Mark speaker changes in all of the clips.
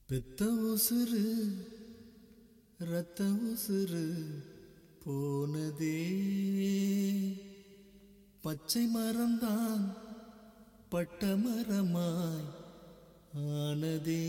Speaker 1: பெத்த உசுறு ரத்த உசுறு போனதே பச்சை மரம்தான் பட்ட மரமாய் ஆனதே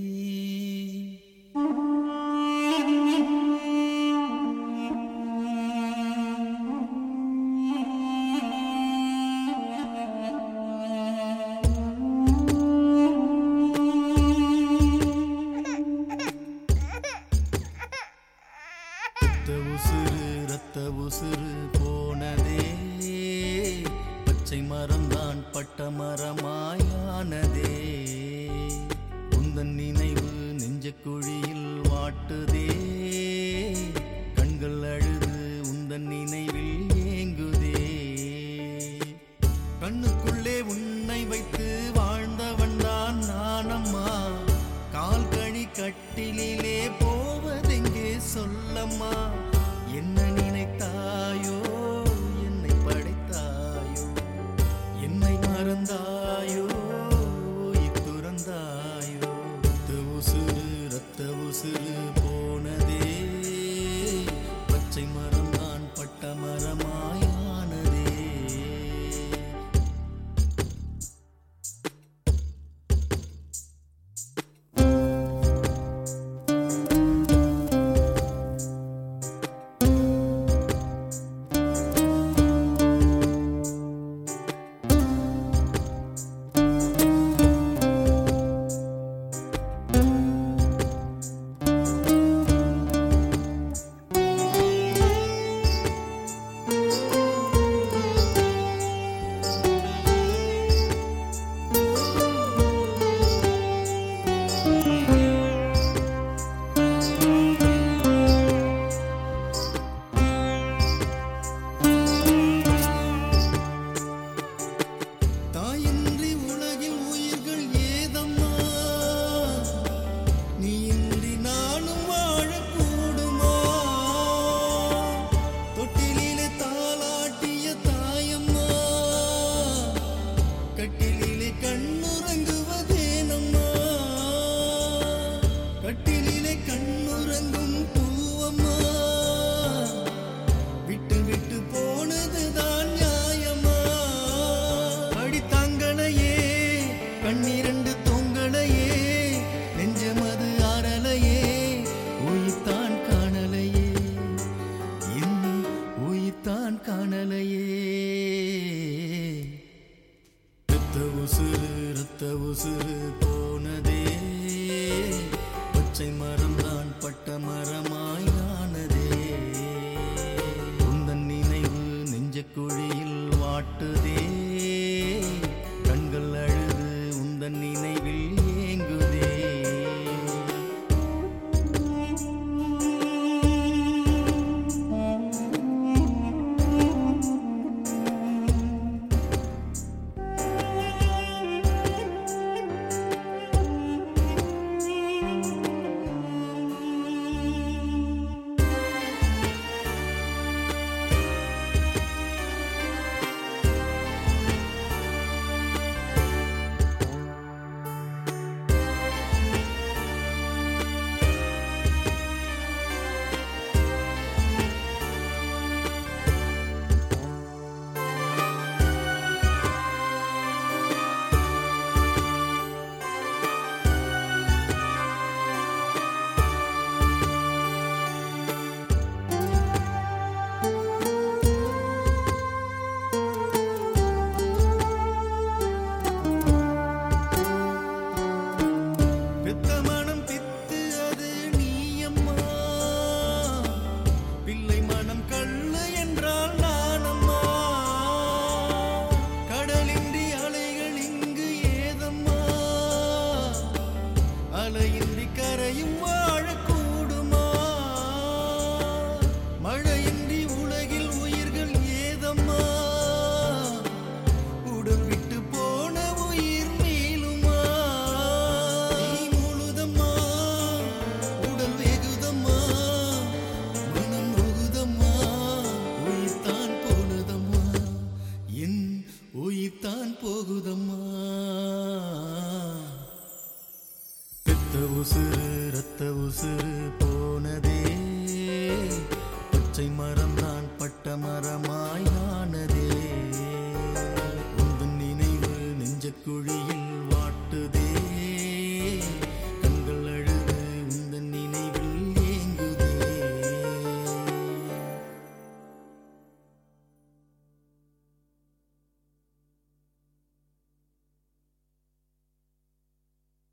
Speaker 1: ரத்த உசுறு ரத்த உசுறு போனதே பச்சை மரம்தான் பட்ட மரமாயானதே உந்தன் நினைவு நெஞ்ச குழியில் வாட்டுதே கண்கள் அழுது உந்தன் நினைவில் ஏங்குதே கண்ணுக்குள்ளே உன்னை வைத்து வாழ்ந்தவன் தான் நானம்மா கால் கழி கட்டிலே போவதெங்கே சொல்லம்மா என்ன நினைத்தாயோ என்னை படைத்தாயோ என்னை மறந்தாயோ துறந்தாயோ ரத்த உசுறு ரத்த உசுறு போனதே பச்சை மரம் தான் பட்ட மரமாயானதே தாயின்றி உலகில் உயிர்கள் ஏதம்மா நீ இன்றி நானும் வாழக்கூடுமா தொட்டிலே தாளாட்டிய தாயம்மா கட்டிலே கண்ணுறங்குவதேனம்மா கட்டிலே கண்ணுறங்கும் பூவம்மா விட்டு விட்டு போனதுதான் நியாயமா அடி தாங்களையே கண்ணிரண்டு தொங்கலையே நெஞ்சமது ஆறலையே உயிர்த்தான் காணலையே இன்னும் உயிர்த்தான் காணலையே ரத்த உசுறு ரத்த உசுறு போனதே பச்சை மரம் தான் பட்ட மரமாயானதே உந்தன் நினைவு நெஞ்ச குழியில் வாட்டுதே கண்கள் அழுது உந்தன் நினைவில் ஏங்குதே பெத்த மனம் பித்து அது நீயம்மா பிள்ளை மனம் கள்ளு என்றால் நானம்மா கடலின்றி அலைகள் இங்கு ஏதம்மா அலையின்றி கரையும் வாழக்கூடுமா மழையின்றி உலகில் உயிர்கள் ஏதம்மா உடல் விட்டு போன உயிர் மீளுமா நீ முழுதம்மா உடல் வெகுதம்மா மனம் முகுதம்மா உயிர்தான் போனதம்மா என் உயிர்தான் போகுதம்மா பெத்த உசுறு ரத்த உசுறு போனதே பச்சை மரம்